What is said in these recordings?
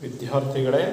ವಿದ್ಯಾರ್ಥಿಗಳೇ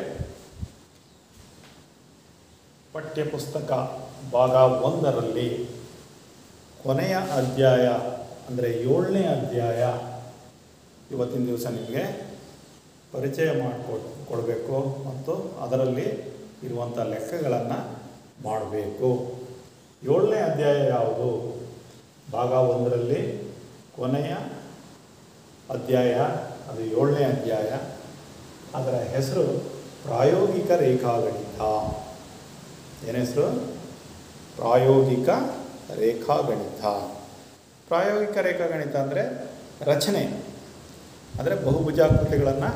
ಪಠ್ಯಪುಸ್ತಕ ಭಾಗ ಒಂದರಲ್ಲಿ ಕೊನೆಯ ಅಧ್ಯಾಯ ಅಂದರೆ ಏಳನೇ ಅಧ್ಯಾಯ ಇವತ್ತಿನ ದಿವಸ ನಿಮಗೆ ಪರಿಚಯ ಮಾಡಿಕೊಡ್ ಕೊಡಬೇಕು ಮತ್ತು ಅದರಲ್ಲಿ ಇರುವಂಥ ಲೆಕ್ಕಗಳನ್ನು ಮಾಡಬೇಕು ಏಳನೇ ಅಧ್ಯಾಯ ಯಾವುದು ಭಾಗ ಒಂದರಲ್ಲಿ ಕೊನೆಯ ಅಧ್ಯಾಯ ಅದು ಏಳನೇ ಅಧ್ಯಾಯ ಅದರ ಹೆಸರು ಪ್ರಾಯೋಗಿಕ ರೇಖಾಗಣಿತ ಏನ ಹೆಸರು ಪ್ರಾಯೋಗಿಕ ರೇಖಾಗಣಿತ ಪ್ರಾಯೋಗಿಕ ರೇಖಾಗಣಿತ ಅಂದರೆ ರಚನೆ ಅಂದರೆ ಬಹುಭುಜಾಕೃತಿಗಳನ್ನು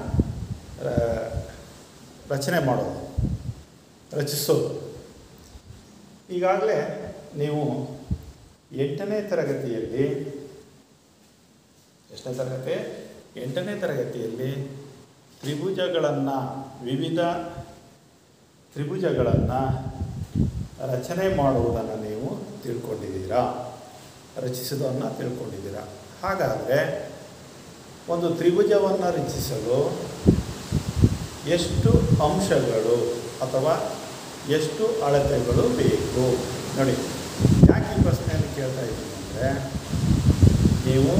ರಚನೆ ಮಾಡೋದು ರಚಿಸೋದು ಈಗಾಗಲೇ ನೀವು ಎಂಟನೇ ತರಗತಿಯಲ್ಲಿ ಎಷ್ಟನೇ ತರಗತಿ ಎಂಟನೇ ತರಗತಿಯಲ್ಲಿ ತ್ರಿಭುಜಗಳನ್ನು ವಿವಿಧ ತ್ರಿಭುಜಗಳನ್ನು ರಚನೆ ಮಾಡುವುದನ್ನು ನೀವು ತಿಳ್ಕೊಂಡಿದ್ದೀರಾ ರಚಿಸೋದನ್ನು ತಿಳ್ಕೊಂಡಿದ್ದೀರಾ ಹಾಗಾದರೆ ಒಂದು ತ್ರಿಭುಜವನ್ನು ರಚಿಸಲು ಎಷ್ಟು ಅಂಶಗಳು ಅಥವಾ ಎಷ್ಟು ಅಳತೆಗಳು ಬೇಕು ನೋಡಿ ಯಾಕೆ ಈ ಪ್ರಶ್ನೆಯನ್ನು ಕೇಳ್ತಾ ಇದ್ದೀನಿ ಅಂದರೆ ನೀವು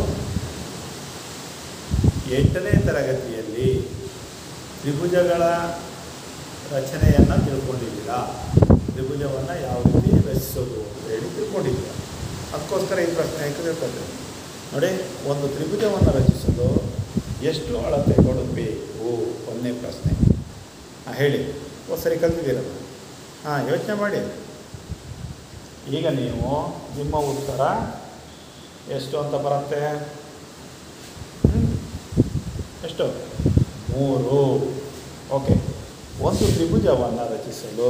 ಎಂಟನೇ ತರಗತಿಯಲ್ಲಿ ತ್ರಿಭುಜಗಳ ರಚನೆಯನ್ನು ತಿಳ್ಕೊಂಡಿದ್ದೀರಾ ತ್ರಿಭುಜವನ್ನು ಯಾವ ರೀತಿ ರಚಿಸೋದು ಅಂತ ಹೇಳಿ ತಿಳ್ಕೊಂಡಿದ್ದೀರಾ ಅದಕ್ಕೋಸ್ಕರ ಈ ಪ್ರಶ್ನೆ ಕೇಳ್ಕೊಳ್ತೇವೆ ನೋಡಿ ಒಂದು ತ್ರಿಭುಜವನ್ನು ರಚಿಸಲು ಎಷ್ಟು ಅಳತೆಗಳು ಬೇಕು ಒಂದನೇ ಪ್ರಶ್ನೆ ಹಾಂ ಹೇಳಿ ಒಂದು ಸರಿ ಕಲ್ತಿದ್ದೀರಲ್ಲ ಹಾಂ ಯೋಚನೆ ಮಾಡಿ ಈಗ ನೀವು ನಿಮ್ಮ ಉತ್ತರ ಎಷ್ಟು ಅಂತ ಬರುತ್ತೆ ಹ್ಮ್? ಎಷ್ಟು ಮೂರು ಓಕೆ ಒಂದು ತ್ರಿಭುಜವನ್ನು ರಚಿಸಲು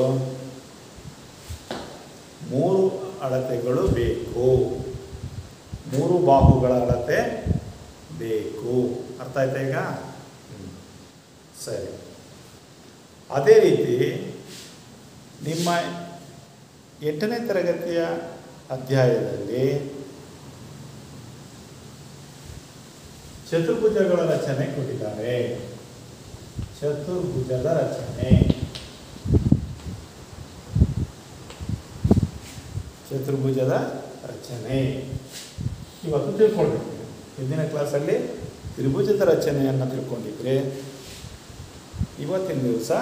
ಮೂರು ಅಳತೆಗಳು ಬೇಕು ಮೂರು ಬಾಹುಗಳ ಅಳತೆ ಬೇಕು ಅರ್ಥ ಆಯ್ತಾ ಈಗ ಹ್ಮ್. ಸರಿ ಅದೇ ರೀತಿ ನಿಮ್ಮ ಎಂಟನೇ ತರಗತಿಯ ಅಧ್ಯಾಯದಲ್ಲಿ ಚತುರ್ಭುಜಗಳ ರಚನೆ ಕೊಟ್ಟಿದ್ದಾರೆ ಚತುರ್ಭುಜದ ರಚನೆ ಚತುರ್ಭುಜದ ರಚನೆ ಇವತ್ತು ತಿಳ್ಕೊಳ್ಬೇಕು ಹಿಂದಿನ ಕ್ಲಾಸಲ್ಲಿ ತ್ರಿಭುಜದ ರಚನೆಯನ್ನು ತಿಳ್ಕೊಂಡಿದ್ರೆ ಇವತ್ತಿನ ದಿವಸ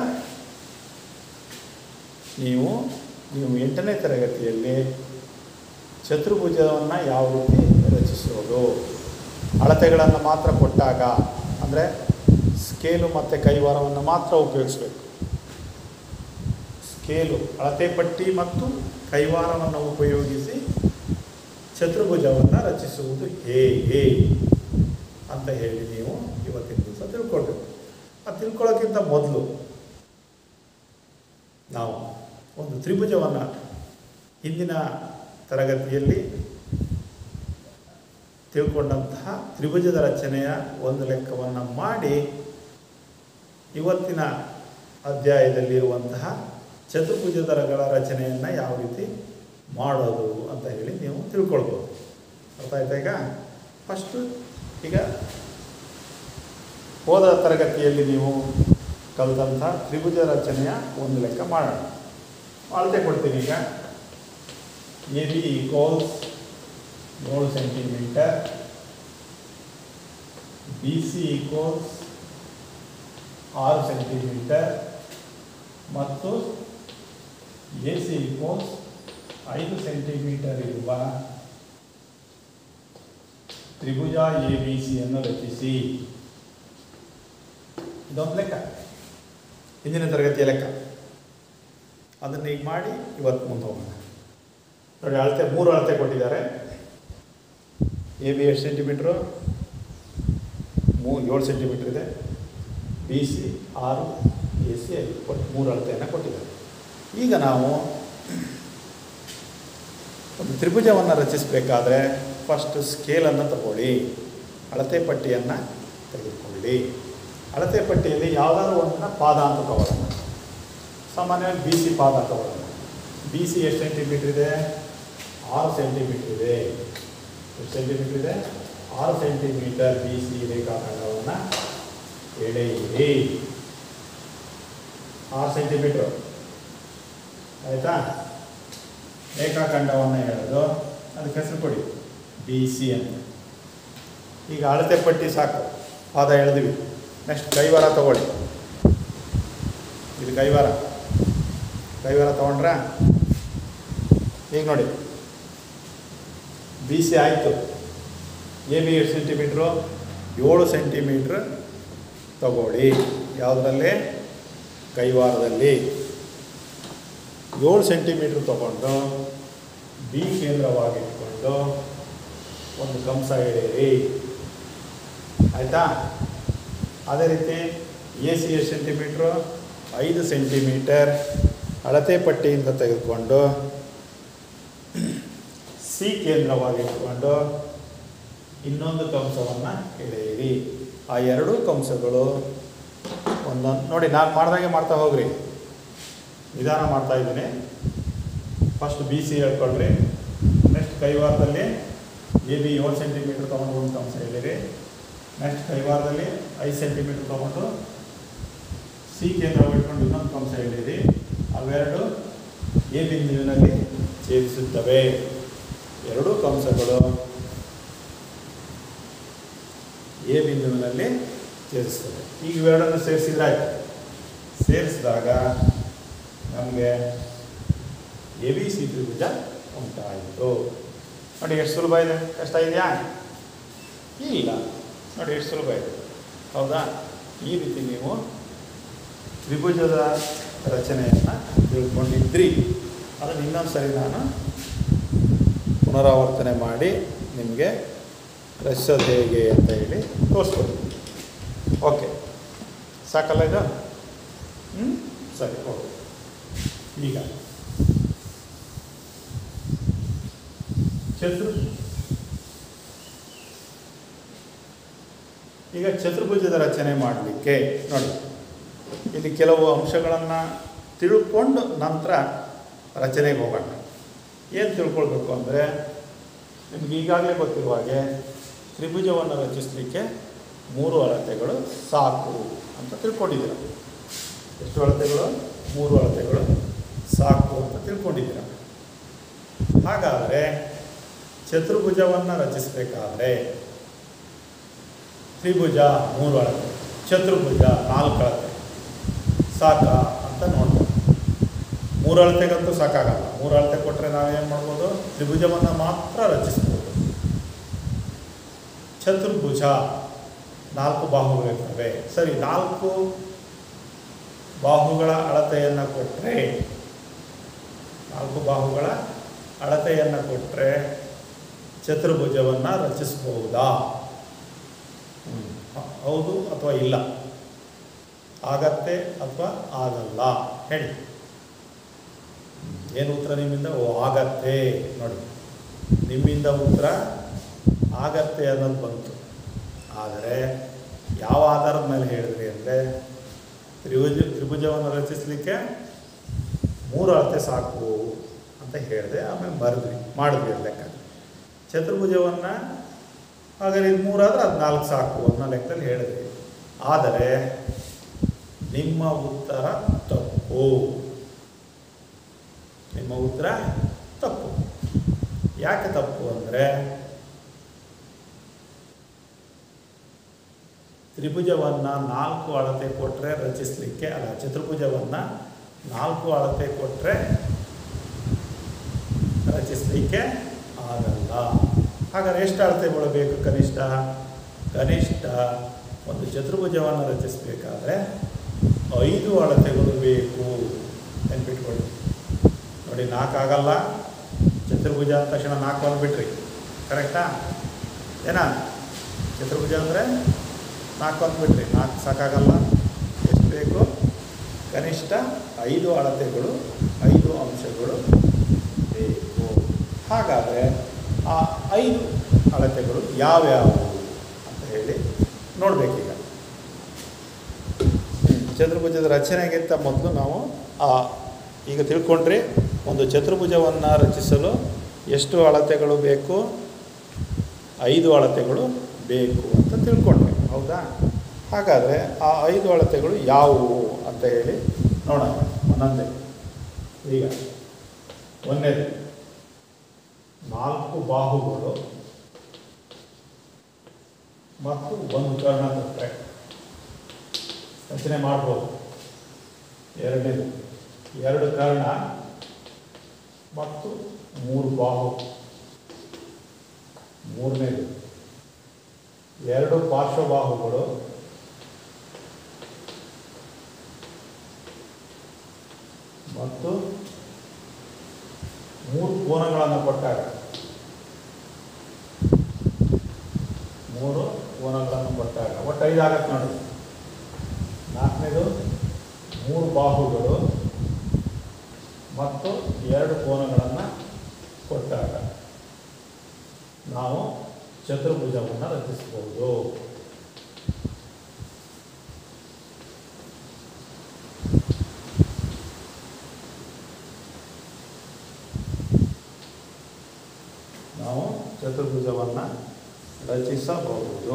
ನೀವು ನೀವು ಎಂಟನೇ ತರಗತಿಯಲ್ಲಿ ಚತುರ್ಭುಜವನ್ನು ಯಾವ ರೀತಿ ರಚಿಸೋದು ಅಳತೆಗಳನ್ನು ಮಾತ್ರ ಕೊಟ್ಟಾಗ ಅಂದರೆ ಸ್ಕೇಲು ಮತ್ತು ಕೈವಾರವನ್ನು ಮಾತ್ರ ಉಪಯೋಗಿಸಬೇಕು ಸ್ಕೇಲು ಅಳತೆ ಪಟ್ಟಿ ಮತ್ತು ಕೈವಾರವನ್ನು ಉಪಯೋಗಿಸಿ ಚತುರ್ಭುಜವನ್ನು ರಚಿಸುವುದು ಹೇಗೆ ಅಂತ ಹೇಳಿ ನೀವು ಇವತ್ತಿನ ದಿವಸ ತಿಳ್ಕೊಳ್ಬೇಕು ಅದು ತಿಳ್ಕೊಳ್ಳೋಕ್ಕಿಂತ ಮೊದಲು ನಾವು ಒಂದು ತ್ರಿಭುಜವನ್ನು ಹಿಂದಿನ ತರಗತಿಯಲ್ಲಿ ತಿಳ್ಕೊಂಡಂತಹ ತ್ರಿಭುಜದ ರಚನೆಯ ಒಂದು ಲೆಕ್ಕವನ್ನು ಮಾಡಿ ಇವತ್ತಿನ ಅಧ್ಯಾಯದಲ್ಲಿರುವಂತಹ ಚತುರ್ಭುಜದರಗಳ ರಚನೆಯನ್ನು ಯಾವ ರೀತಿ ಮಾಡೋದು ಅಂತ ಹೇಳಿ ನೀವು ತಿಳ್ಕೊಳ್ಬೋದು ಅರ್ಥ ಆಯ್ತಾ ಈಗ ಫಸ್ಟು ಈಗ ಹೋದ ತರಗತಿಯಲ್ಲಿ ನೀವು ಕಲಿತಂಥ ತ್ರಿಭುಜ ರಚನೆಯ ಒಂದು ಲೆಕ್ಕ ಮಾಡೋಣ ಅಳತೆ ಕೊಡ್ತೀನಿ ಈಗ ಎ ಬಿ ಈಕ್ವಲ್ಸ್ ಏಳು ಸೆಂಟಿಮೀಟರ್ ಬಿ ಸಿ ಈಕ್ವಲ್ಸ್ ಆರು ಸೆಂಟಿಮೀಟರ್ ಮತ್ತು ಎ ಸಿ ಈಕ್ವಲ್ಸ್ ಐದು ಸೆಂಟಿಮೀಟರ್ ಇರುವ ತ್ರಿಭುಜ ಎ ಬಿ ಸಿಯನ್ನು ರಚಿಸಿ ಇದೊಂದು ಲೆಕ್ಕ ಹಿಂದಿನ ತರಗತಿಯ ಲೆಕ್ಕ ಅದನ್ನು ಈಗ ಮಾಡಿ ಇವತ್ತು ಮುಂದೆ ಹೋಗೋಣ ನೋಡಿ ಅಳತೆ ಮೂರು ಅಳತೆ ಕೊಟ್ಟಿದ್ದಾರೆ ಎ ಬಿ ಎಷ್ಟು ಸೆಂಟಿಮೀಟ್ರು ಮೂ ಏಳು ಸೆಂಟಿಮೀಟ್ರ್ ಇದೆ ಬಿ ಸಿ ಆರು ಎ ಸಿ ಐದು ಕೊಟ್ಟು ಮೂರು ಅಳತೆಯನ್ನು ಕೊಟ್ಟಿದ್ದಾರೆ ಈಗ ನಾವು ಒಂದು ತ್ರಿಭುಜವನ್ನು ರಚಿಸಬೇಕಾದ್ರೆ ಫಸ್ಟ್ ಸ್ಕೇಲನ್ನು ತಗೊಳ್ಳಿ ಅಳತೆ ಪಟ್ಟಿಯನ್ನು ತೆಗೆದುಕೊಳ್ಳಿ ಅಳತೆ ಪಟ್ಟಿಯಲ್ಲಿ ಯಾವುದಾದ್ರು ಒಂದನ್ನು ಪಾದ ಅಂತ ತಗೊಳ್ಳೋಣ ಸಾಮಾನ್ಯವಾಗಿ ಬಿ ಸಿ ಪಾದ ತಗೊಳ್ಳೋಣ ಬಿ ಸಿ ಎಷ್ಟು ಸೆಂಟಿಮೀಟ್ರ್ ಇದೆ ಆರು ಸೆಂಟಿಮೀಟ್ರ್ ಇದೆ ಎಷ್ಟು ಸೆಂಟಿಮೀಟ್ರ್ ಇದೆ ಆರು ಸೆಂಟಿಮೀಟರ್ ಬಿ ಸಿ ರೇಖಾಖಂಡವನ್ನು ಎಳೆಯಿರಿ ಆರು ಸೆಂಟಿಮೀಟ್ರು ಆಯಿತಾ ರೇಖಾಖಂಡವನ್ನು ಹೇಳೋದು ಅದಕ್ಕೆ ಹೆಸರು ಕೊಡಿ ಬಿ ಸಿ ಅಂತ ಈಗ ಅಳತೆ ಪಟ್ಟಿ ಸಾಕು ಪಾದ ಎಳೆದ್ವಿ ನೆಕ್ಸ್ಟ್ ಕೈವಾರ ತಗೊಳ್ಳಿ ಇದು ಕೈವಾರ ಕೈವಾರ ತಗೊಂಡ್ರಾ ಈಗ ನೋಡಿ ಬಿ ಸಿ ಆಯಿತು ಎ ಬಿ ಎಷ್ಟು ಸೆಂಟಿಮೀಟ್ರು ಏಳು ಸೆಂಟಿಮೀಟ್ರ್ ತಗೊಳ್ಳಿ ಯಾವುದರಲ್ಲಿ ಕೈವಾರದಲ್ಲಿ ಏಳು ಸೆಂಟಿಮೀಟ್ರ್ ತಗೊಂಡು ಬಿ ಕೇಂದ್ರವಾಗಿಟ್ಕೊಂಡು ಒಂದು ಕಂಸ ಎಳೆಯಿರಿ ಆಯಿತಾ ಅದೇ ರೀತಿ ಎ ಸಿ ಎಷ್ಟು ಸೆಂಟಿಮೀಟ್ರು ಐದು ಸೆಂಟಿಮೀಟರ್ ಅಳತೆ ಪಟ್ಟಿಯಿಂದ ತೆಗೆದುಕೊಂಡು ಸಿ ಕೇಂದ್ರವಾಗಿಟ್ಕೊಂಡು ಇನ್ನೊಂದು ಕಂಸವನ್ನು ಎಳೆಯಿರಿ ಆ ಎರಡೂ ಕಂಸಗಳು ಒಂದೊಂದು ನೋಡಿ ನಾನು ಮಾಡ್ದಾಗೆ ಮಾಡ್ತಾ ಹೋಗ್ರಿ ನಿಧಾನ ಮಾಡ್ತಾ ಇದ್ದೀನಿ ಫಸ್ಟ್ ಬಿ ಸಿ ಹೇಳ್ಕೊಳ್ರಿ ನೆಕ್ಸ್ಟ್ ಕೈವಾರದಲ್ಲಿ ಎ ಬಿ ಏಳು ಸೆಂಟಿಮೀಟ್ರ್ ತೊಗೊಂಡು ಒಂದು ಕಂಸ ಎಳೀರಿ ನೆಕ್ಸ್ಟ್ ಕೈವಾರದಲ್ಲಿ ಐದು ಸೆಂಟಿಮೀಟ್ರ್ ತೊಗೊಂಡು ಸಿ ಕೇಂದ್ರ ಇಟ್ಕೊಂಡು ಇನ್ನೊಂದು ಕಂಸ ಎಳೀರಿ ಅವೆರಡು ಎ ಬಿಂದುವಿನಲ್ಲಿ ಛೇದಿಸುತ್ತವೆ ಎರಡೂ ಕಂಸಗಳು ಎ ಬಿಂದುವಿನಲ್ಲಿ ಛೇದಿಸ್ತವೆ ಈಗ ಇವೆರಡನ್ನು ಸೇರಿಸಿದ್ರಾಯ್ತು ಸೇರಿಸಿದಾಗ ನಮಗೆ ಎ ಬಿ ಸಿ ತ್ರಿಭುಜ ಉಂಟಾಯಿತು ನೋಡಿ ಎಷ್ಟು ಸುಲಭ ಇದೆ ಕಷ್ಟ ಇದೆಯಾ ಇಲ್ಲ ನೋಡಿ ಎಷ್ಟು ಸುಲಭ ಇದೆ ಹೌದಾ ಈ ರೀತಿ ನೀವು ತ್ರಿಭುಜದ ರಚನೆಯನ್ನು ತಿಳ್ಕೊಂಡಿದ್ರಿ ಅದನ್ನು ಇನ್ನೊಂದು ಸರಿ ನಾನು ಪುನರಾವರ್ತನೆ ಮಾಡಿ ನಿಮಗೆ ರಚಿಸೋದು ಹೇಗೆ ಅಂತ ಹೇಳಿ ತೋರಿಸ್ಕೊಡ್ತೀನಿ ಓಕೆ ಸಾಕಲ್ಲ ಇದು ಹ್ಞೂ ಸರಿ ಓಕೆ ಈಗ ಚತುರ್ ಈಗ ಚತುರ್ಭುಜದ ರಚನೆ ಮಾಡಲಿಕ್ಕೆ ನೋಡಿ ಇಲ್ಲಿ ಕೆಲವು ಅಂಶಗಳನ್ನು ತಿಳ್ಕೊಂಡು ನಂತರ ರಚನೆಗೆ ಹೋಗೋಣ ಏನು ತಿಳ್ಕೊಳ್ಬೇಕು ಅಂದರೆ ನಿಮ್ಗೆ ಈಗಾಗಲೇ ಗೊತ್ತಿರುವ ಹಾಗೆ ತ್ರಿಭುಜವನ್ನು ರಚಿಸಲಿಕ್ಕೆ ಮೂರು ಅಳತೆಗಳು ಸಾಕು ಅಂತ ತಿಳ್ಕೊಂಡಿದ್ದೀರ ಎಷ್ಟು ಅಳತೆಗಳು ಮೂರು ಅಳತೆಗಳು ಸಾಕು ಅಂತ ತಿಳ್ಕೊಂಡಿದ್ದೀರ ಹಾಗಾದರೆ ಚತುರ್ಭುಜವನ್ನು ರಚಿಸಬೇಕಾದ್ರೆ ತ್ರಿಭುಜ ಮೂರು ಅಳತೆ ಚತುರ್ಭುಜ ನಾಲ್ಕು ಅಳತೆ ಸಾಕ ಅಂತ ನೋಡ್ಬೋದು ಮೂರು ಅಳತೆಗಂತೂ ಸಾಕಾಗಲ್ಲ ಮೂರು ಅಳತೆ ಕೊಟ್ಟರೆ ನಾವೇನು ಮಾಡ್ಬೋದು ತ್ರಿಭುಜವನ್ನು ಮಾತ್ರ ರಚಿಸ್ಬೋದು ಚತುರ್ಭುಜ ನಾಲ್ಕು ಬಾಹುಗಳಿರ್ತವೆ ಸರಿ ನಾಲ್ಕು ಬಾಹುಗಳ ಅಳತೆಯನ್ನು ಕೊಟ್ಟರೆ ನಾಲ್ಕು ಬಾಹುಗಳ ಅಳತೆಯನ್ನು ಕೊಟ್ಟರೆ ಚತುರ್ಭುಜವನ್ನು ರಚಿಸಬಹುದಾ ಹ್ಮ್. ಹ- ಹೌದು ಅಥವಾ ಇಲ್ಲ ಆಗತ್ತೆ ಅಥವಾ ಆಗಲ್ಲ ಹೇಳಿ ಏನು ಉತ್ತರ ನಿಮ್ಮಿಂದ ಓ ಆಗತ್ತೆ ನೋಡಿ ನಿಮ್ಮಿಂದ ಉತ್ತರ ಆಗತ್ತೆ ಅನ್ನೋದು ಬಂತು ಆದರೆ ಯಾವ ಆಧಾರದ ಮೇಲೆ ಹೇಳಿದ್ರಿ ಅಂದರೆ ತ್ರಿಭುಜ ತ್ರಿಭುಜವನ್ನು ರಚಿಸಲಿಕ್ಕೆ ಮೂರು ಅಳತೆ ಸಾಕು ಅಂತ ಹೇಳಿದೆ ಆಮೇಲೆ ಬರೆದ್ವಿ ಮಾಡಿದ್ವಿ ಅದ್ ಲೆಕ್ಕ ಚತುರ್ಭುಜವನ್ನು ಹಾಗಾದ್ರೆ ಇದು ಮೂರಾದ್ರೆ ಅದು ನಾಲ್ಕು ಸಾಕು ಅನ್ನೋ ಲೆಕ್ಕದಲ್ಲಿ ಹೇಳಿದ್ವಿ ಆದರೆ ನಿಮ್ಮ ಉತ್ತರ ತಪ್ಪು ನಿಮ್ಮ ಉತ್ತರ ತಪ್ಪು ಯಾಕೆ ತಪ್ಪು ಅಂದರೆ ತ್ರಿಭುಜವನ್ನು ನಾಲ್ಕು ಅಳತೆ ಕೊಟ್ಟರೆ ರಚಿಸಲಿಕ್ಕೆ ಅಲ್ಲ ಚತುರ್ಭುಜವನ್ನು ನಾಲ್ಕು ಅಳತೆ ಕೊಟ್ಟರೆ ರಚಿಸಲಿಕ್ಕೆ ಆಗಲ್ಲ ಹಾಗಾದ್ರೆ ಎಷ್ಟು ಅಳತೆಗಳು ಬೇಕು ಕನಿಷ್ಠ ಕನಿಷ್ಠ ಒಂದು ಚತುರ್ಭುಜವನ್ನು ರಚಿಸಬೇಕಾದ್ರೆ ಐದು ಅಳತೆಗಳು ಬೇಕು ನೆನ್ಪಿಟ್ಕೊಳ್ಳಿ ನೋಡಿ ನಾಲ್ಕು ಆಗಲ್ಲ ಚತುರ್ಭುಜ ಅಂದ ತಕ್ಷಣ ನಾಲ್ಕು ಅಂದ್ಬಿಟ್ರಿ ಕರೆಕ್ಟಾ ಏನಾ ಚತುರ್ಭುಜ ಅಂದರೆ ನಾಲ್ಕು ಅಂದ್ಬಿಟ್ರಿ ನಾಲ್ಕು ಸಾಕಾಗಲ್ಲ ಎಷ್ಟು ಬೇಕು ಕನಿಷ್ಠ ಐದು ಅಳತೆಗಳು ಐದು ಅಂಶಗಳು ಬೇಕು ಹಾಗಾದರೆ ಆ ಐದು ಅಳತೆಗಳು ಯಾವ್ಯಾವು ಅಂತ ಹೇಳಿ ನೋಡಬೇಕೀಗ ಚತುರ್ಭುಜದ ರಚನೆಗಿಂತ ಮೊದಲು ನಾವು ಆ ಈಗ ತಿಳ್ಕೊಂಡ್ರೆ ಒಂದು ಚತುರ್ಭುಜವನ್ನು ರಚಿಸಲು ಎಷ್ಟು ಅಳತೆಗಳು ಬೇಕು ಐದು ಅಳತೆಗಳು ಬೇಕು ಅಂತ ತಿಳ್ಕೊಂಡ್ರೆ ಹೌದಾ ಹಾಗಾದರೆ ಆ ಐದು ಅಳತೆಗಳು ಯಾವುವು ಅಂತ ಹೇಳಿ ನೋಡೋಣ ಒಂದೊಂದೇ ಈಗ ಒಂದನೇದು ನಾಲ್ಕು ಬಾಹುಗಳು ಮತ್ತು ಒಂದು ಕರ್ಣ ಕೊಟ್ಟರೆ ರಚನೆ ಮಾಡ್ಬೋದು ಎರಡನೇದು ಎರಡು ಕರ್ಣ ಮತ್ತು ಮೂರು ಬಾಹು ಮೂರನೇದು ಎರಡು ಪಾರ್ಶ್ವಬಾಹುಗಳು ಮತ್ತು ಮೂರು ಕೋನಗಳನ್ನು ಕೊಟ್ಟಾಗ ಮೂರು ಕೋನಗಳನ್ನು ಕೊಟ್ಟಾಗ ಒಟ್ಟು ಐದು ಆಗತ್ತೆ ನೋಡಿ ನಾಲ್ಕನೇದು ಮೂರು ಬಾಹುಗಳು ಮತ್ತು ಎರಡು ಕೋನಗಳನ್ನು ಕೊಟ್ಟಾಗ ನಾವು ಚತುರ್ಭುಜವನ್ನು ರಚಿಸಬಹುದು ನಾವು ಚತುರ್ಭುಜವನ್ನು ರಚಿಸಬಹುದು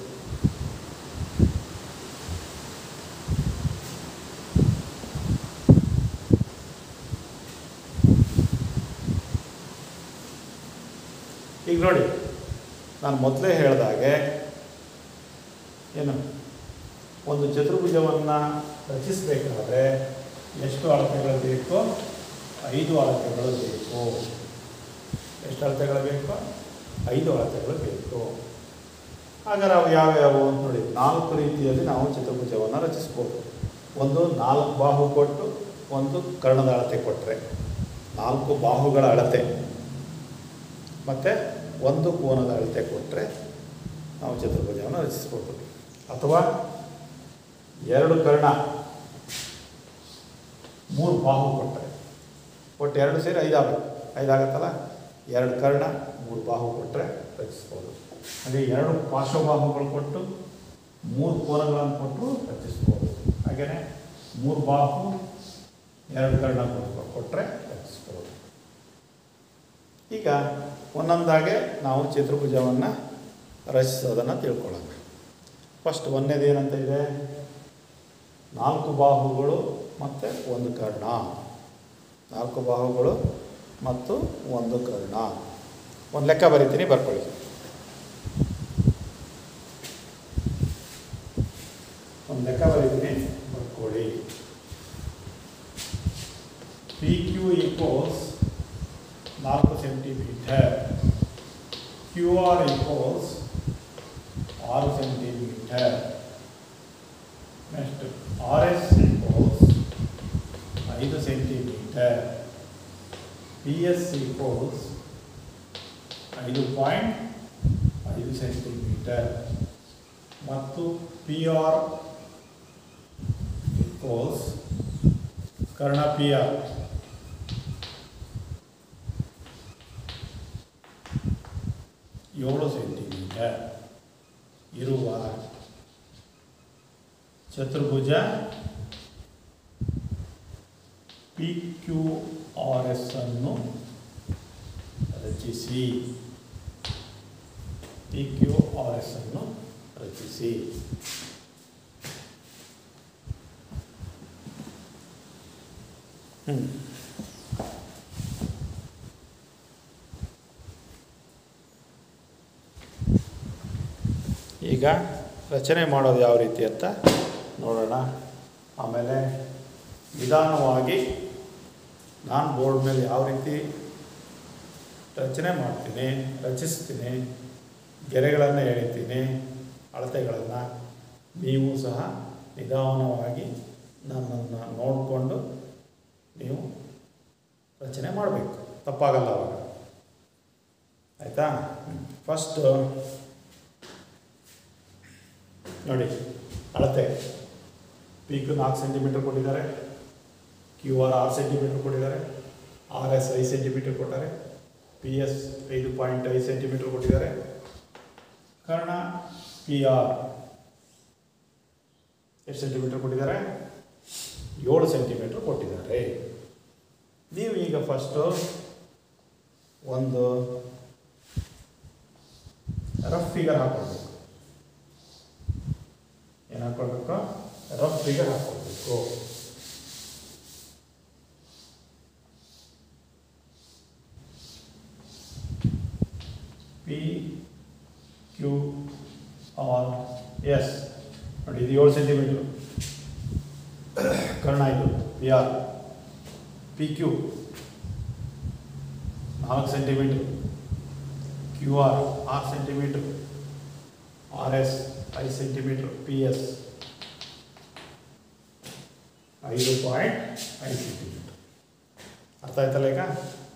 ಈಗ ನೋಡಿ ನಾನು ಮೊದಲೇ ಹೇಳಿದಾಗೆ ಏನು ಒಂದು ಚತುರ್ಭುಜವನ್ನು ರಚಿಸಬೇಕಾದ್ರೆ ಎಷ್ಟು ಅಳತೆಗಳು ಬೇಕು ಐದು ಅಳತೆಗಳು ಬೇಕು ಎಷ್ಟು ಅಳತೆಗಳು ಬೇಕು ಐದು ಅಳತೆಗಳು ಬೇಕು ಹಾಗಾದ್ರೆ ಅವು ಯಾವ್ಯಾವು ಅಂತ ನೋಡಿ ನಾಲ್ಕು ರೀತಿಯಲ್ಲಿ ನಾವು ಚತುರ್ಭುಜವನ್ನು ರಚಿಸ್ಬೋದು ಒಂದು ನಾಲ್ಕು ಬಾಹು ಕೊಟ್ಟು ಒಂದು ಕರ್ಣದ ಅಳತೆ ಕೊಟ್ಟರೆ ನಾಲ್ಕು ಬಾಹುಗಳ ಅಳತೆ ಮತ್ತು ಒಂದು ಕೋನದ ಅಳತೆ ಕೊಟ್ಟರೆ ನಾವು ಚತುರ್ಭುಜವನ್ನು ರಚಿಸ್ಬೋದು ಅಥವಾ ಎರಡು ಕರ್ಣ ಮೂರು ಬಾಹು ಕೊಟ್ಟರೆ ಒಟ್ಟು ಎರಡು ಸೇರಿ ಐದಾಗಬೇಕು ಐದಾಗತ್ತಲ್ಲ ಎರಡು ಕರ್ಣ ಮೂರು ಬಾಹು ಕೊಟ್ಟರೆ ರಚಿಸ್ಬೋದು ಹಾಗೆ ಎರಡು ಪಾರ್ಶ್ವಬಾಹುಗಳು ಕೊಟ್ಟು ಮೂರು ಕೋನಗಳನ್ನು ಕೊಟ್ಟು ರಚಿಸ್ಬೋದು ಹಾಗೆಯೇ ಮೂರು ಬಾಹು ಎರಡು ಕರ್ಣ ಕೊಟ್ಟರೆ ರಚಿಸ್ಬೋದು ಈಗ ಒಂದೊಂದಾಗೆ ನಾವು ಚತುರ್ಭುಜವನ್ನು ರಚಿಸೋದನ್ನು ತಿಳ್ಕೊಳ್ಳೋಣ ಫಸ್ಟ್ ಒಂದೇದು ಏನಂತ ಇದೆ ನಾಲ್ಕು ಬಾಹುಗಳು ಮತ್ತು ಒಂದು ಕರ್ಣ ನಾಲ್ಕು ಬಾಹುಗಳು ಮತ್ತು ಒಂದು ಕರ್ಣ ಒಂದು ಲೆಕ್ಕ ಬರಿತೀನಿ ಬರ್ಕೊಳ್ಳಿ ಒಂದು ಲೆಕ್ಕ ಬರಿತೀನಿ ಬರ್ಕೊಳ್ಳಿ ಪಿ ಕ್ಯೂ ಈಕ್ವಲ್ಸ್ ನಾಲ್ಕು ಸೆಂಟಿಮೀಟರ್ ಕ್ಯೂ ಆರ್ ಈಕ್ವಲ್ಸ್ ಆರು centimetre next R S equals ಐದು ಸೆಂಟಿಮೀಟರ್ ಪಿ ಎಸ್ ಈಕ್ವಲ್ಸ್ ಐದು ಪಾಯಿಂಟ್ ಐದು ಸೆಂಟಿಮೀಟರ್ ಮತ್ತು ಪಿ ಆರ್ ಈಕ್ವಲ್ಸ್ ಕರ್ಣ ಪಿ ಆರ್ ಏಳು ಸೆಂಟಿಮೀಟರ್ ಇರುವ ಚತುರ್ಭುಜ ಪಿ ಕ್ಯೂ ಆರ್ ಎಸ್ ಅನ್ನು ರಚಿಸಿ ಪಿ ಕ್ಯೂ ಆರ್ ಎಸ್ ಅನ್ನು ರಚಿಸಿ ಹ್ಮ್. ಈಗ ರಚನೆ ಮಾಡೋದು ಯಾವ ರೀತಿ ಅಂತ ನೋಡೋಣ ಆಮೇಲೆ ನಿಧಾನವಾಗಿ ನಾನು ಬೋರ್ಡ್ ಮೇಲೆ ಯಾವ ರೀತಿ ರಚನೆ ಮಾಡ್ತೀನಿ ರಚಿಸ್ತೀನಿ ಗೆರೆಗಳನ್ನು ಎಳಿತೀನಿ ಅಳತೆಗಳನ್ನು ನೀವು ಸಹ ನಿಧಾನವಾಗಿ ನನ್ನನ್ನು ನೋಡಿಕೊಂಡು ನೀವು ರಚನೆ ಮಾಡಬೇಕು ತಪ್ಪಾಗಲ್ಲ ಅವಾಗ ಆಯಿತಾ ಫಸ್ಟು ನೋಡಿ ಅಳತೆ ಪೀಕ್ ನಾಲ್ಕು ಸೆಂಟಿಮೀಟರ್ ಕೊಟ್ಟಿದ್ದಾರೆ ಕ್ಯೂ ಆರ್ ಆರು ಸೆಂಟಿಮೀಟರ್ ಕೊಟ್ಟಿದ್ದಾರೆ ಆರ್ ಎಸ್ ಐದು ಸೆಂಟಿಮೀಟರ್ ಕೊಟ್ಟಾರೆ ಪಿ ಎಸ್ ಐದು ಪಾಯಿಂಟ್ ಐದು ಸೆಂಟಿಮೀಟರ್ ಕೊಟ್ಟಿದ್ದಾರೆ ಕರ್ಣ ಪಿ ಆರ್ ಎಷ್ಟು ಸೆಂಟಿಮೀಟರ್ ಕೊಟ್ಟಿದ್ದಾರೆ ಏಳು ಸೆಂಟಿಮೀಟರ್ ಕೊಟ್ಟಿದ್ದಾರೆ ನೀವು ಈಗ ಫಸ್ಟು ಒಂದು ರಫ್ ಫಿಗರ್ ಹಾಕೊಳ್ಬೇಕು ಏನು ಹಾಕೊಳ್ಬೇಕು ರಫ್ ಫಿಗರ್ ಹಾಕೊಳ್ಬೇಕು ನೋಡಿ ಇದು ಏಳು ಸೆಂಟಿಮೀಟ್ರು ಕರ್ಣ ಇದು ಪಿ ಆರ್ ಪಿ ಕ್ಯೂ ನಾಲ್ಕು ಸೆಂಟಿಮೀಟ್ರ್ ಕ್ಯೂ ಆರ್ ಆರು ಸೆಂಟಿಮೀಟ್ರ್ ಆರ್ ಎಸ್ ಐದು ಸೆಂಟಿಮೀಟ್ರ್ ಪಿ ಎಸ್ ಐದು ಪಾಯಿಂಟ್ ಐದು ಸೆಂಟಿಮೀಟ್ರ್ ಅರ್ಥ ಆಯ್ತಲ್ಲ ಈಗ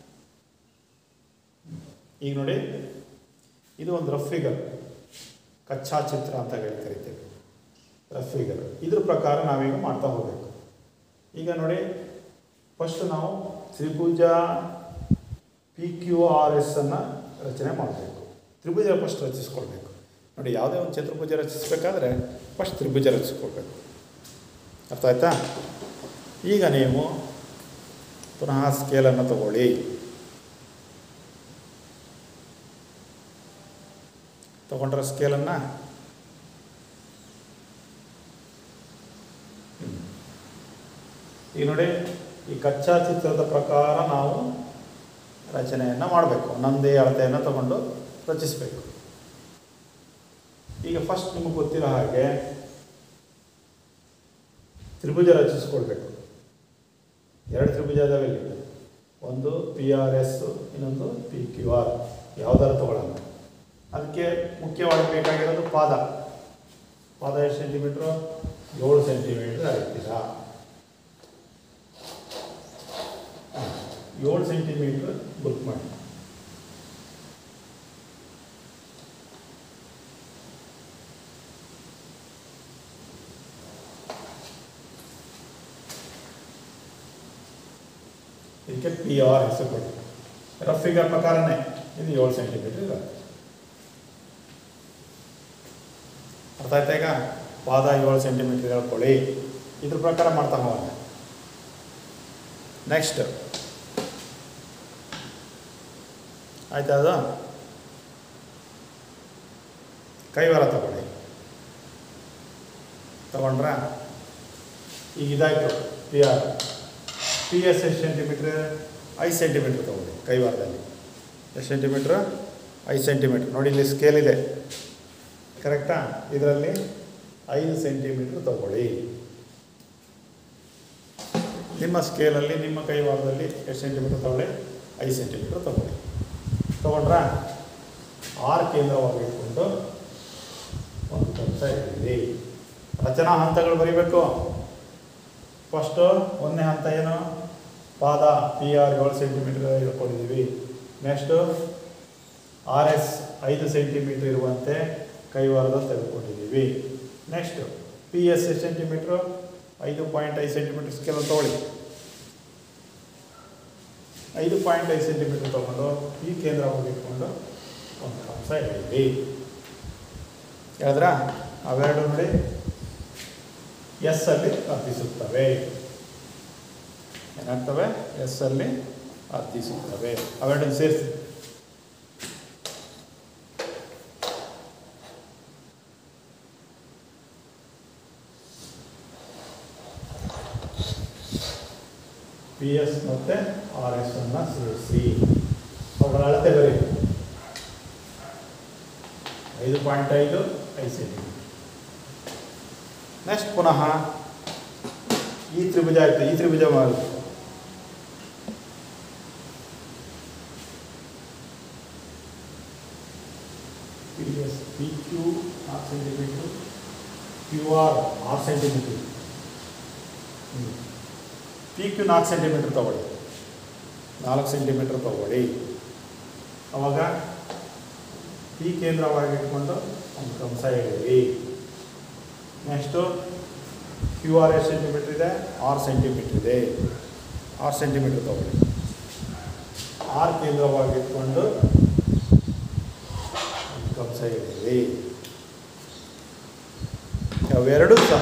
ಈಗ ನೋಡಿ ಇದು ಒಂದು ರಫ್ ಫಿಗರ್ ಕಚ್ಚಾ ಚಿತ್ರ ಅಂತ ಹೇಳಿ ಕರಿತೇವೆ ರಫ್ ಫಿಗರ್ ಇದ್ರ ಪ್ರಕಾರ ನಾವೀಗ ಮಾಡ್ತಾ ಹೋಗಬೇಕು ಈಗ ನೋಡಿ ಫಸ್ಟ್ ನಾವು ತ್ರಿಭುಜ ಪಿ ಕ್ಯೂ ಆರ್ ಎಸ್ ಅನ್ನು ರಚನೆ ಮಾಡಬೇಕು ತ್ರಿಭುಜ ಫಸ್ಟ್ ರಚಿಸ್ಕೊಳ್ಬೇಕು ನೋಡಿ ಯಾವುದೇ ಒಂದು ಚತುರ್ಭುಜ ರಚಿಸಬೇಕಾದ್ರೆ ಫಸ್ಟ್ ತ್ರಿಭುಜ ರಚಿಸ್ಕೊಳ್ಬೇಕು ಅರ್ಥ ಆಯ್ತಾ ಈಗ ನೀವು ಪುನಃ ಸ್ಕೇಲನ್ನು ತಗೊಳ್ಳಿ ತಗೊಂಡ್ರ ಸ್ಕೇಲನ್ನು ಈಗ ನೋಡಿ ಈ ಕಚ್ಚಾ ಚಿತ್ರದ ಪ್ರಕಾರ ನಾವು ರಚನೆಯನ್ನು ಮಾಡಬೇಕು ಒಂದೊಂದೇ ಅಳತೆಯನ್ನು ತಗೊಂಡು ರಚಿಸಬೇಕು ಈಗ ಫಸ್ಟ್ ನಿಮಗೆ ಗೊತ್ತಿರೋ ಹಾಗೆ ತ್ರಿಭುಜ ರಚಿಸ್ಕೊಳ್ಬೇಕು ಎರಡು ತ್ರಿಭುಜ ಇದಾವೆ ಇಲ್ಲಿ ಒಂದು ಪಿ ಆರ್ ಎಸ್ ಇನ್ನೊಂದು ಪಿ ಕ್ಯೂ ಆರ್ ಯಾವ್ದಾರು ತಗೊಳ್ಳೋಣ ಅದಕ್ಕೆ ಮುಖ್ಯವಾಗಿ ಬೇಕಾಗಿರೋದು ಪಾದ ಪಾದ ಎಷ್ಟು ಸೆಂಟಿಮೀಟ್ರು ಏಳು ಸೆಂಟಿಮೀಟ್ರ್ ಹಾಕ್ತೀರಾ ಏಳು ಸೆಂಟಿಮೀಟ್ರ್ ಬುಕ್ ಮಾಡಿ ಇದಕ್ಕೆ ಪಿ ಆರ್ ಹೆಸರು ಕೊಡಿ ರಫ್ ಫಿಗರ್ ಪ್ರಕಾರನೇ ಇದು ಏಳು ಸೆಂಟಿಮೀಟ್ರ್ ಇದೆ ಅರ್ಥ ಆಯ್ತಾ ಈಗ ಪಾದ ಏಳು ಸೆಂಟಿಮೀಟ್ರ್ ಹೇಳ್ಕೊಳ್ಳಿ ಇದ್ರ ಪ್ರಕಾರ ಮಾಡ್ತಾ ಹೋಗೋಣ ನೆಕ್ಸ್ಟ್ ಆಯ್ತಾ ಅದು ಕೈವಾರ ತಗೊಳ್ಳಿ ತಗೊಂಡ್ರಾ ಈಗ ಇದಾಯಿತು ಪಿ ಆರ್ ಪಿ ಎಸ್ ಎಷ್ಟು ಸೆಂಟಿಮೀಟ್ರ್ ಐದು ಸೆಂಟಿಮೀಟ್ರ್ ತಗೊಳ್ಳಿ ಕೈವಾರದಲ್ಲಿ ಎಷ್ಟು ಸೆಂಟಿಮೀಟ್ರ್ ಐದು ಸೆಂಟಿಮೀಟ್ರ್ ನೋಡಿ ಇಲ್ಲಿ ಸ್ಕೇಲ್ ಇದೆ ಕರೆಕ್ಟಾ ಇದರಲ್ಲಿ ಐದು ಸೆಂಟಿಮೀಟ್ರ್ ತಗೊಳ್ಳಿ ನಿಮ್ಮ ಸ್ಕೇಲಲ್ಲಿ ನಿಮ್ಮ ಕೈವಾರದಲ್ಲಿ ಎಷ್ಟು ಸೆಂಟಿಮೀಟ್ರ್ ತಗೊಳ್ಳಿ ಐದು ಸೆಂಟಿಮೀಟ್ರ್ ತಗೊಳ್ಳಿ ತಗೊಂಡ್ರಾ ಆರು ಕೇಂದ್ರವಾಗಿ ಇಟ್ಕೊಂಡು ಒಂದು ಕೆಲಸ ಇಟ್ಟಿದ್ದೀವಿ ರಚನಾ ಹಂತಗಳು ಬರೀಬೇಕು ಫಸ್ಟು ಒಂದನೇ ಹಂತ ಏನು ಪಾದ ಪಿ ಆರ್ ಏಳು ಸೆಂಟಿಮೀಟ್ರ್ ಇಟ್ಕೊಂಡಿದ್ದೀವಿ ನೆಕ್ಸ್ಟು ಆರ್ ಎಸ್ ಐದು ಸೆಂಟಿಮೀಟ್ರ್ ಇರುವಂತೆ ಕೈವಾರದ ತೆಗೆದುಕೊಂಡಿದ್ದೀವಿ ನೆಕ್ಸ್ಟು ಪಿ ಎಸ್ ಎಷ್ಟು ಸೆಂಟಿಮೀಟ್ರು ಐದು ಪಾಯಿಂಟ್ ಐದು ಸೆಂಟಿಮೀಟ್ರ್ ಸ್ಕೇಲ್ ತೊಗೊಳ್ಳಿ ಐದು ಪಾಯಿಂಟ್ ಐದು ಸೆಂಟಿಮೀಟ್ರ್ ತೊಗೊಂಡು ಈ ಕೇಂದ್ರವಾಗಿ ಇಟ್ಕೊಂಡು ಒಂದು ಕಂಸ ಹೇಳಿದ್ವಿ ಹೇಳಿದ್ರಾ ಅವೆರಡು ನೋಡಿ ಎಸ್ ಅಲ್ಲಿ ಅರ್ಥಿಸುತ್ತವೆ ಏನಾಗ್ತವೆ ಎಸ್ ಅಲ್ಲಿ ಅರ್ಥಿಸುತ್ತವೆ ಅವೆರಡನ್ನು ಸೇರಿಸಿ ಪಿ ಎಸ್ ಮತ್ತು ಆರ್ ಎಸ್ ಅನ್ನು ಸೇರಿಸಿ ಅವುಗಳ ಅಳತೆ ಬರೀ ಐದು ಪಾಯಿಂಟ್ ಐದು ಐದು ಸೆಂಟಿಮೀಟರ್ ನೆಕ್ಸ್ಟ್ ಪುನಃ ಈ ತ್ರಿಭುಜ ಆಯಿತು ಈ ತ್ರಿಭುಜ ಮಾಡಿ ಪಿ ಎಸ್ ಪಿ ಕ್ಯೂ ಆರು ಸೆಂಟಿಮೀಟ್ರು ಕ್ಯೂ ಆರ್ ಆರು ಸೆಂಟಿಮೀಟ್ರ್ ಪಿ ಕ್ಯೂ ನಾಲ್ಕು ಸೆಂಟಿಮೀಟ್ರ್ ತಗೊಳ್ಳಿ ನಾಲ್ಕು ಸೆಂಟಿಮೀಟ್ರ್ ತಗೊಳ್ಳಿ ಅವಾಗ ಪಿ ಕೇಂದ್ರವಾಗಿ ಇಟ್ಕೊಂಡು ಒಂದು ಕಂಸ ಹೇಳಿದ್ವಿ ನೆಕ್ಸ್ಟು ಕ್ಯೂ ಆರ್ ಎಷ್ಟು ಸೆಂಟಿಮೀಟ್ರ್ ಇದೆ ಆರು ಸೆಂಟಿಮೀಟ್ರ್ ಇದೆ ಆರು ಸೆಂಟಿಮೀಟ್ರ್ ತಗೊಳ್ಳಿ ಆರು ಕೇಂದ್ರವಾಗಿ ಇಟ್ಕೊಂಡು ಒಂದು ಕಂಸ ಹೇಳಿದ್ವಿ ಅವೆರಡೂ ಸಹ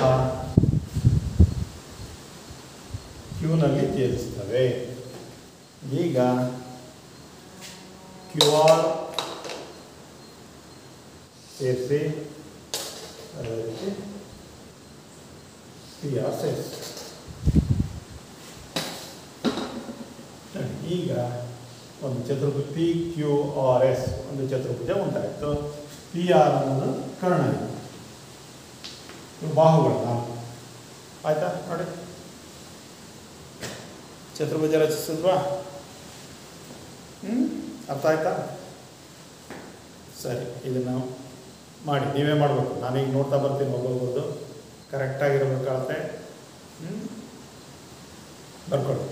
ಕ್ಯೂನಲ್ಲಿ ಛೇದಿಸ್ತವೆ ಈಗ ಕ್ಯೂ ಆರ್ ಸೇರಿಸಿ ಅದೇ ರೀತಿ ಪಿ ಆರ್ ಸೇರಿಸಿ ಈಗ ಒಂದು ಚತುರ್ಭುಜ ಪಿ ಕ್ಯೂ ಆರ್ ಎಸ್ ಒಂದು ಚತುರ್ಭುಜ ಉಂಟಾಯಿತು ಪಿ ಆರ್ ಅನ್ನೋದು ಕರ್ಣ ಇದು ಇವು ಬಾಹುಗಳು ನಾಲ್ಕು ಆಯಿತಾ ನೋಡಿ ಚತುರ್ಭುಜ ರಚಿಸಿದ್ವಾ ಹ್ಞೂ ಅರ್ಥ ಆಯ್ತಾ ಸರಿ ಇದನ್ನು ಮಾಡಿ ನೀವೇ ಮಾಡಬೇಕು ನಾನೀಗ ನೋಡ್ತಾ ಬರ್ತೀನಿ ಒಬ್ಬೊಬ್ಬರದು ಕರೆಕ್ಟಾಗಿರ್ಬೇಕು ಅಳತೆ ಹ್ಞೂ ಬರ್ಕೊಳ್ಳಿ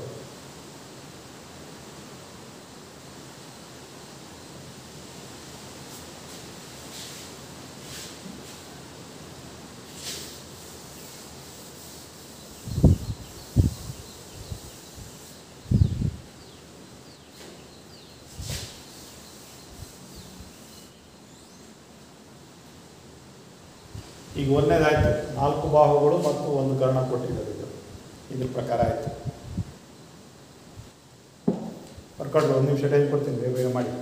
ಈಗ ಒಂದನೇದಾಯಿತು ನಾಲ್ಕು ಬಾಹುಗಳು ಮತ್ತು ಒಂದು ಕರ್ಣ ಕೊಟ್ಟಿದ್ದಾರೆ ಇದು ಇದ್ರ ಪ್ರಕಾರ ಆಯಿತು ಬರ್ಕೊಡ್ರಿ ಒಂದು ನಿಮಿಷ ಟೈಮ್ ಕೊಡ್ತೀನಿ ಬೇಗ ಬೇಗ ಮಾಡಿ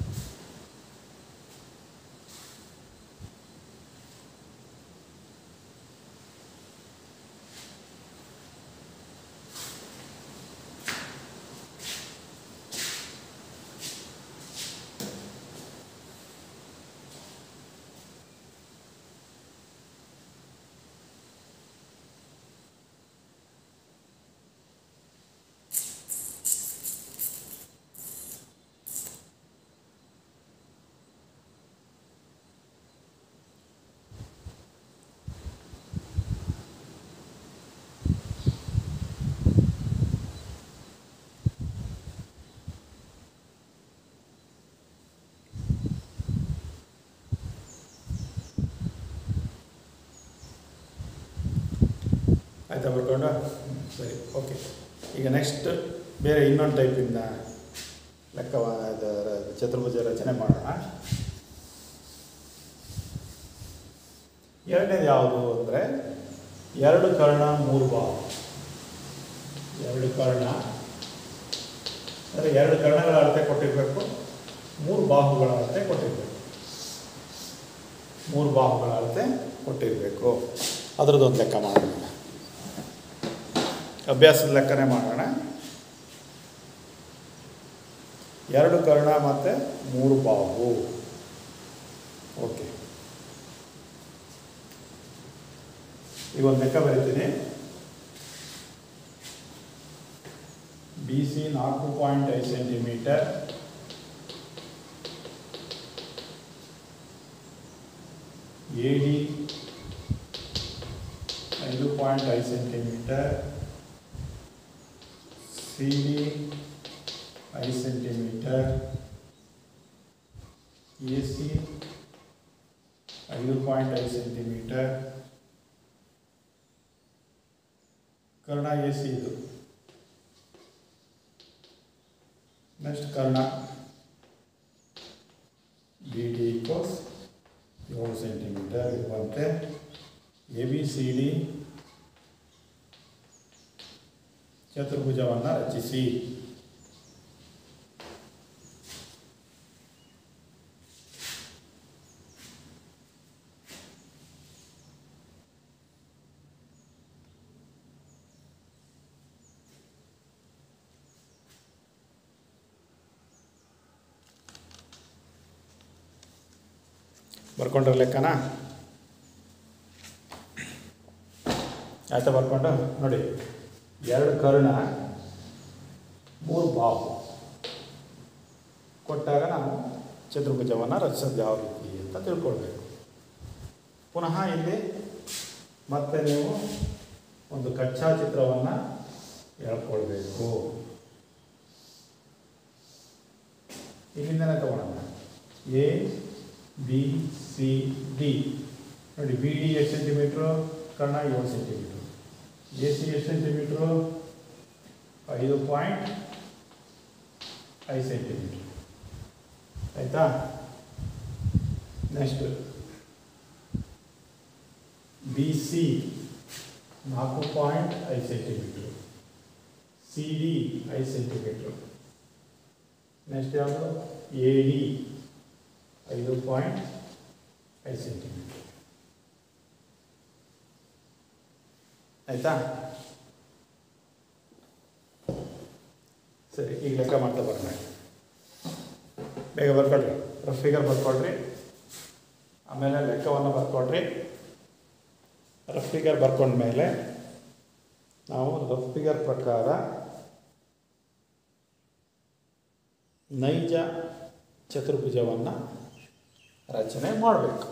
ಆಯಿತಾ ಬರ್ಕೊಂಡ ಸರಿ ಓಕೆ ಈಗ ನೆಕ್ಸ್ಟ್ ಬೇರೆ ಇನ್ನೊಂದು ಟೈಪಿಂದ ಲೆಕ್ಕವ ಇದು ರ- ಚತುರ್ಭುಜ ರಚನೆ ಮಾಡೋಣ ಎರಡನೇದು ಯಾವುದು ಅಂದರೆ ಎರಡು ಕರ್ಣ ಮೂರು ಬಾವು ಎರಡು ಕರ್ಣ ಅಂದರೆ ಎರಡು ಕರ್ಣಗಳ ಅಳತೆ ಕೊಟ್ಟಿರಬೇಕು ಮೂರು ಬಾಹುಗಳ ಅಳತೆ ಕೊಟ್ಟಿರಬೇಕು ಮೂರು ಬಾಹುಗಳ ಅಳತೆ ಕೊಟ್ಟಿರಬೇಕು ಅದರದ್ದೊಂದು ಲೆಕ್ಕ ಮಾಡೋಣ ಅಭ್ಯಾಸದ ಲೆಕ್ಕನೇ ಮಾಡೋಣ ಎರಡು ಕರ್ಣ ಮತ್ತು ಮೂರು ಬಾಹು ಓಕೆ ಈಗ ಒಂದು ಲೆಕ್ಕ ಬರೀತೀನಿ ಬಿ ಸಿ ನಾಲ್ಕು ಪಾಯಿಂಟ್ ಐದು ಸೆಂಟಿಮೀಟರ್ ಎ ಡಿ ಐದು ಪಾಯಿಂಟ್ ಐದು ಸೆಂಟಿಮೀಟರ್ ಸಿ ಡಿ ಐದು ಸೆಂಟಿಮೀಟರ್ ಎ ಸಿ ಐದು ಪಾಯಿಂಟ್ ಐದು ಸೆಂಟಿಮೀಟರ್ ಕರ್ಣ ಎ ಸಿ ಇದು ನೆಕ್ಸ್ಟ್ ಕರ್ಣ ಬಿ ಡಿ ಈಕ್ವಲ್ಸ್ ಏಳು ಸೆಂಟಿಮೀಟರ್ ಇರುವಂತೆ ಎ ಬಿ ಸಿ ಡಿ ಚತುರ್ಭುಜವನ್ನು ರಚಿಸಿ ಬರ್ಕೊಂಡ್ರ ಲೆಕ್ಕನಾ ಆಯ್ತಾ ಬರ್ಕೊಂಡು ನೋಡಿ ಎರಡು ಕರ್ಣ ಮೂರು ಬಾಹು ಕೊಟ್ಟಾಗ ನಾವು ಚತುರ್ಭುಜವನ್ನು ರಚಿಸೋದು ಯಾವ ರೀತಿ ಅಂತ ತಿಳ್ಕೊಳ್ಬೇಕು ಪುನಃ ಇಲ್ಲಿ ಮತ್ತೆ ನೀವು ಒಂದು ಕಚ್ಚಾ ಚಿತ್ರವನ್ನು ಹೇಳ್ಕೊಳ್ಬೇಕು ಇಲ್ಲಿಂದನೇ ತಗೊಳ್ಳೋಣ ಎ ಬಿ ಸಿ ಡಿ ನೋಡಿ ಬಿ ಡಿ ಎಷ್ಟು ಸೆಂಟಿಮೀಟ್ರು ಕರ್ಣ ಏಳು ಸೆಂಟಿಮೀಟ್ರು ಎ ಸಿ ಎಷ್ಟು ಸೆಂಟಿಮೀಟ್ರು ಐದು ಪಾಯಿಂಟ್ ಐದು ಸೆಂಟಿಮೀಟ್ರ್ ಆಯಿತಾ ನೆಕ್ಸ್ಟ್ ಬಿ ಸಿ ನಾಲ್ಕು ಪಾಯಿಂಟ್ ಐದು ಸೆಂಟಿಮೀಟ್ರು ಸಿ ಡಿ ಐದು ಸೆಂಟಿಮೀಟ್ರು ನೆಕ್ಸ್ಟ್ ಯಾವುದು ಎ ಡಿ ಐದು ಪಾಯಿಂಟ್ ಐದು ಸೆಂಟಿಮೀಟ್ರ್ ಆಯಿತಾ ಸರಿ ಈಗ ಲೆಕ್ಕ ಮಾಡ್ತಾ ಬರೋಣ ಬೇಗ ಬರ್ಕೊಳ್ರಿ ರಫ್ ಫಿಗರ್ ಬರ್ಕೊಳ್ರಿ ಆಮೇಲೆ ಲೆಕ್ಕವನ್ನು ಬರ್ಕೊಳ್ರಿ ರಫ್ ಫಿಗರ್ ಬರ್ಕೊಂಡ್ಮೇಲೆ ನಾವು ರಫ್ ಫಿಗರ್ ಪ್ರಕಾರ ನೈಜ ಚತುರ್ಭುಜವನ್ನು ರಚನೆ ಮಾಡಬೇಕು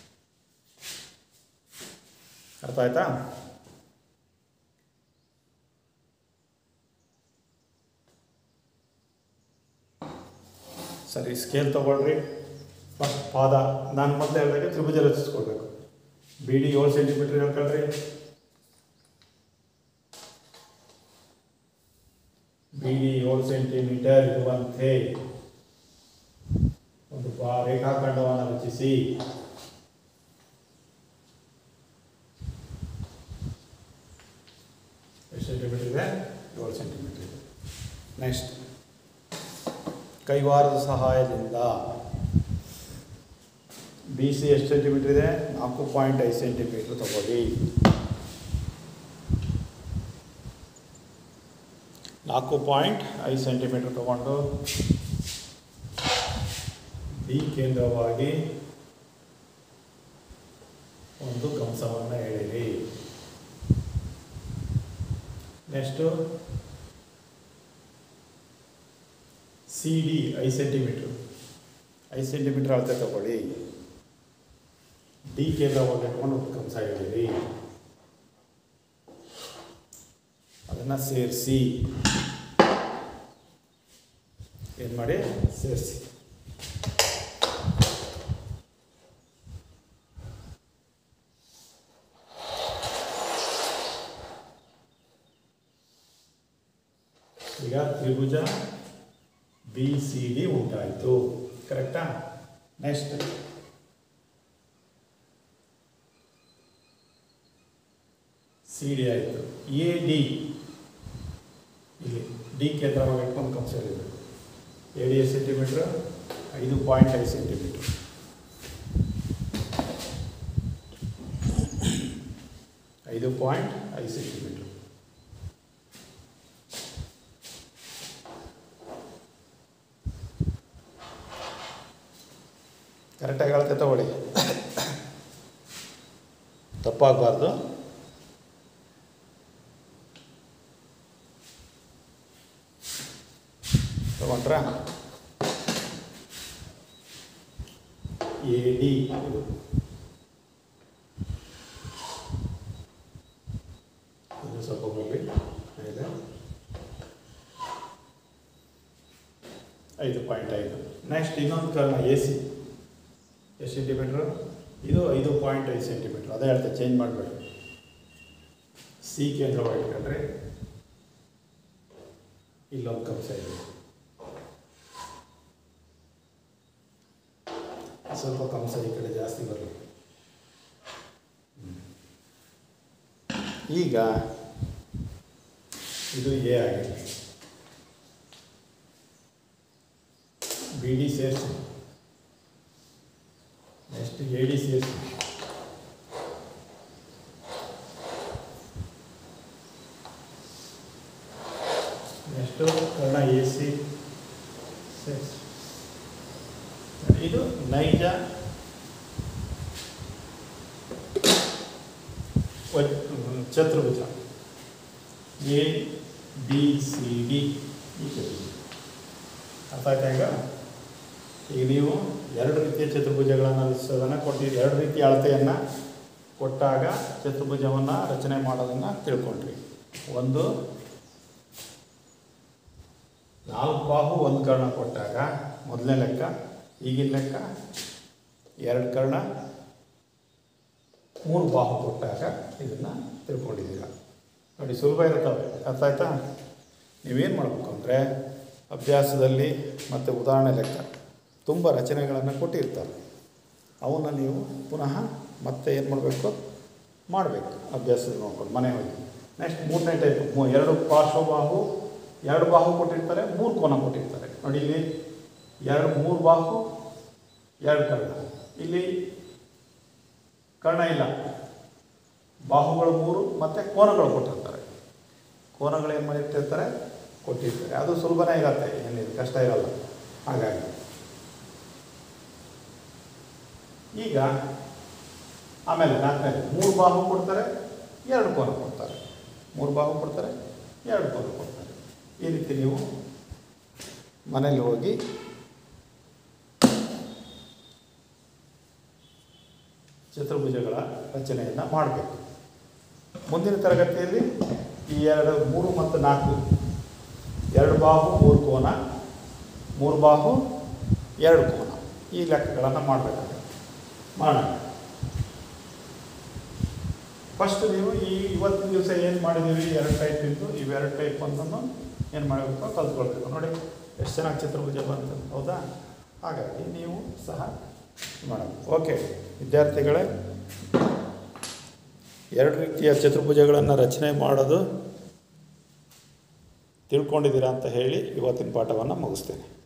ಅರ್ಥ ಆಯ್ತಾ ಸರಿ ಸ್ಕೇಲ್ ತಗೊಳ್ರಿ ಫಸ್ಟ್ ಪಾದ ನಾನು ಮೊದಲೇ ಹೇಳಿದಾಗ ತ್ರಿಭುಜ ರಚಿಸ್ಕೊಳ್ಬೇಕು ಬಿ ಡಿ ಏಳು ಸೆಂಟಿಮೀಟ್ರ್ ಹೇಳ್ಕೊಳ್ರಿ ಬಿ ಡಿ ಏಳು ಸೆಂಟಿಮೀಟರ್ ಇರುವಂತೆ ಒಂದು ಬಾ ರೇಖಾಖಂಡವನ್ನು ರಚಿಸಿ ಎಷ್ಟು ಸೆಂಟಿಮೀಟರ್ ಇದೆ ಏಳು ಸೆಂಟಿಮೀಟರ್ ಇದೆ ನೆಕ್ಸ್ಟ್ ಕೈವಾರದ ಸಹಾಯದಿಂದ ಬಿ ಸಿ ಎಷ್ಟು ಸೆಂಟಿಮೀಟರ್ ಇದೆ ನಾಲ್ಕು ಪಾಯಿಂಟ್ ಐದು ಸೆಂಟಿಮೀಟ್ರ್ ತಗೊಳ್ಳಿ ನಾಲ್ಕು ಪಾಯಿಂಟ್ ಐದು ಸೆಂಟಿಮೀಟ್ರ್ ತಗೊಂಡು ಬಿ ಕೇಂದ್ರವಾಗಿ ಒಂದು ಕಂಸವನ್ನು ಎಳೆಯಿರಿ ನೆಕ್ಸ್ಟು ಸಿ ಡಿ ಐದು ಸೆಂಟಿಮೀಟ್ರ್ ಐದು ಸೆಂಟಿಮೀಟ್ರ್ ಅಳತೆ ತಗೊಳ್ಳಿ ಡಿ ಕೇಂದ್ರವಾಗಿ ಇಟ್ಕೊಂಡು ಒಂದು ಕಂಸ ಎಳೆಯಿರಿ ಅದನ್ನು ಸೇರಿಸಿ ಏನು ಮಾಡಿ ಸೇರಿಸಿ ಈಗ ತ್ರಿಭುಜ ಬಿ ಸಿ ಡಿ ಉಂಟಾಯಿತು ಕರೆಕ್ಟಾ ನೆಕ್ಸ್ಟ್ ಸಿ ಡಿ ಆಯಿತು ಎ ಡಿ ಇಲ್ಲಿ ಡಿ ಕೇಂದ್ರವಾಗಿ ಇಟ್ಕೊಂಡು ಕಂಸ ಹೇಳಿದ್ರು ಎ ಡಿ ಎಷ್ಟು ಸೆಂಟಿಮೀಟ್ರ್ ಐದು ಪಾಯಿಂಟ್ ಐದು ಸೆಂಟಿಮೀಟ್ರ್ ಐದು ಪಾಯಿಂಟ್ ಐದು ಸೆಂಟಿಮೀಟ್ರ್ ಕರೆಕ್ಟಾಗಿ ಅಳತೆ ತಗೊಳ್ಳಿ ತಪ್ಪಾಗಬಾರ್ದು ತಗೊಂಡ್ರಾ ಎ ಡಿ ಇದು ಸ್ವಲ್ಪ ಬರಲಿ ಮೇಲೆ ಐದು ಪಾಯಿಂಟ್ ಐದು ನೆಕ್ಸ್ಟ್ ಇನ್ನೊಂದು ಕರ್ಣ ಎ ಸಿ ಎಷ್ಟು ಸೆಂಟಿಮೀಟ್ರು ಇದು ಐದು ಪಾಯಿಂಟ್ ಐದು ಸೆಂಟಿಮೀಟ್ರ್ ಅದೇ ಹೇಳ್ತೆ ಚೇಂಜ್ ಮಾಡಬೇಡಿ ಸಿ ಕೇಂದ್ರವಾಗಿ ಇಟ್ಕೊಂಡ್ರೆ ಇಲ್ಲೊಂದು ಕಂಸ ಇದೆ ಸ್ವಲ್ಪ ಕಂಸ ಈ ಕಡೆ ಜಾಸ್ತಿ ಬರಲಿ ಈಗ ಇದು ಎ ಆಗಿದೆ ಬಿ ಡಿ ಸೇರಿಸಿ ನೆಕ್ಸ್ಟ್ ಎ ಡಿ ಸೇರಿಸಿ ನೆಕ್ಸ್ಟು ಕರ್ಣ ಎ ಸಿ ಸೇರಿಸಿ ಇದು ನೈಜ ವ- ಚತುರ್ಭುಜ ಎ ಬಿ ಸಿ ಡಿ ಈ ಚತುರ್ಭುಜ ಅರ್ಥ ಆಯ್ತಾ ಈಗ ಈಗ ನೀವು ಎರಡು ರೀತಿಯ ಚತುರ್ಭುಜಗಳನ್ನು ರಚಿಸೋದನ್ನು ಕೊಟ್ಟಿದ್ದೀರಿ ಎರಡು ರೀತಿಯ ಅಳತೆಯನ್ನು ಕೊಟ್ಟಾಗ ಚತುರ್ಭುಜವನ್ನು ರಚನೆ ಮಾಡೋದನ್ನು ತಿಳ್ಕೊಂಡ್ರಿ ಒಂದು ನಾಲ್ಕು ಬಾಹು ಒಂದು ಕರ್ಣ ಕೊಟ್ಟಾಗ ಮೊದಲನೇ ಲೆಕ್ಕ ಈಗಿನ ಲೆಕ್ಕ ಎರಡು ಕರ್ಣ ಮೂರು ಬಾಹು ಕೊಟ್ಟಾಗ ಇದನ್ನು ತಿಳ್ಕೊಂಡಿದ್ದೀರ ನೋಡಿ ಸುಲಭ ಇರ್ತವೆ ಅರ್ಥ ಆಯ್ತಾ ನೀವೇನು ಮಾಡಬೇಕು ಅಂದರೆ ಅಭ್ಯಾಸದಲ್ಲಿ ಮತ್ತು ಉದಾಹರಣೆ ಲೆಕ್ಕ ತುಂಬ ರಚನೆಗಳನ್ನು ಕೊಟ್ಟಿರ್ತಾರೆ ಅವನ್ನ ನೀವು ಪುನಃ ಮತ್ತೆ ಏನು ಮಾಡಬೇಕು ಮಾಡಬೇಕು ಅಭ್ಯಾಸದಲ್ಲಿ ನೋಡ್ಕೊಂಡು ಮನೆ ಹೋಗಿ ನೆಕ್ಸ್ಟ್ ಮೂರನೇ ಟೈಪ್ ಮೂ ಎರಡು ಪಾರ್ಶ್ವಬಾಹು ಎರಡು ಬಾಹು ಕೊಟ್ಟಿರ್ತಾರೆ ಮೂರು ಕೋನ ಕೊಟ್ಟಿರ್ತಾರೆ ನೋಡಿ ಇಲ್ಲಿ ಎರಡು ಮೂರು ಬಾಹು ಎರಡು ಕರ್ಣ ಇಲ್ಲಿ ಕರ್ಣ ಇಲ್ಲ ಬಾಹುಗಳು ಮೂರು ಮತ್ತು ಕೋನಗಳು ಕೊಟ್ಟಿರ್ತಾರೆ ಕೋನಗಳು ಏನು ಮಾಡಿರ್ತಿರ್ತಾರೆ ಕೊಟ್ಟಿರ್ತಾರೆ ಅದು ಸುಲಭನೇ ಇರತ್ತೆ ಏನಿದೆ ಕಷ್ಟ ಇರಲ್ಲ ಹಾಗಾಗಿ ಈಗ ಆಮೇಲೆ ನಾಲ್ಕನೇ ಮೂರು ಬಾಹು ಕೊಡ್ತಾರೆ ಎರಡು ಕೋನ ಕೊಡ್ತಾರೆ ಮೂರು ಬಾಹು ಕೊಡ್ತಾರೆ ಎರಡು ಕೋನ ಕೊಡ್ತಾರೆ ಈ ರೀತಿ ನೀವು ಮನೇಲಿ ಹೋಗಿ ಚತುರ್ಭುಜಗಳ ರಚನೆಯನ್ನು ಮಾಡಬೇಕು ಮುಂದಿನ ತರಗತಿಯಲ್ಲಿ ಈ ಎರಡು ಮೂರು ಮತ್ತು ನಾಲ್ಕು ಎರಡು ಬಾಹು ಮೂರು ಕೋನ ಮೂರು ಬಾಹು ಎರಡು ಕೋನ ಈ ಲೆಕ್ಕಗಳನ್ನು ಮಾಡಬೇಕಾಗುತ್ತೆ ಮಾಡೋಣ ಫಸ್ಟ್ ನೀವು ಈ ಇವತ್ತಿನ ದಿವಸ ಏನು ಮಾಡಿದ್ದೀವಿ ಎರಡು ಟೈಪ್ ಇದ್ದು ಇವೆರಡು ಟೈಪ್ ಒಂದನ್ನು ಏನು ಮಾಡಬೇಕು ಕಲ್ತ್ಕೊಳ್ಬೇಕು ನೋಡಿ ಎಷ್ಟು ಚೆನ್ನಾಗಿ ಚತುರ್ಭುಜ ಬಂತು ಹೌದಾ ಹಾಗಾಗಿ ನೀವು ಸಹ ಮಾಡಬೇಕು ಓಕೆ ವಿದ್ಯಾರ್ಥಿಗಳೇ ಎರಡು ರೀತಿಯ ಚತುರ್ಭುಜಗಳನ್ನು ರಚನೆ ಮಾಡೋದು ತಿಳ್ಕೊಂಡಿದ್ದೀರಾ ಅಂತ ಹೇಳಿ ಇವತ್ತಿನ ಪಾಠವನ್ನು ಮುಗಿಸ್ತೇನೆ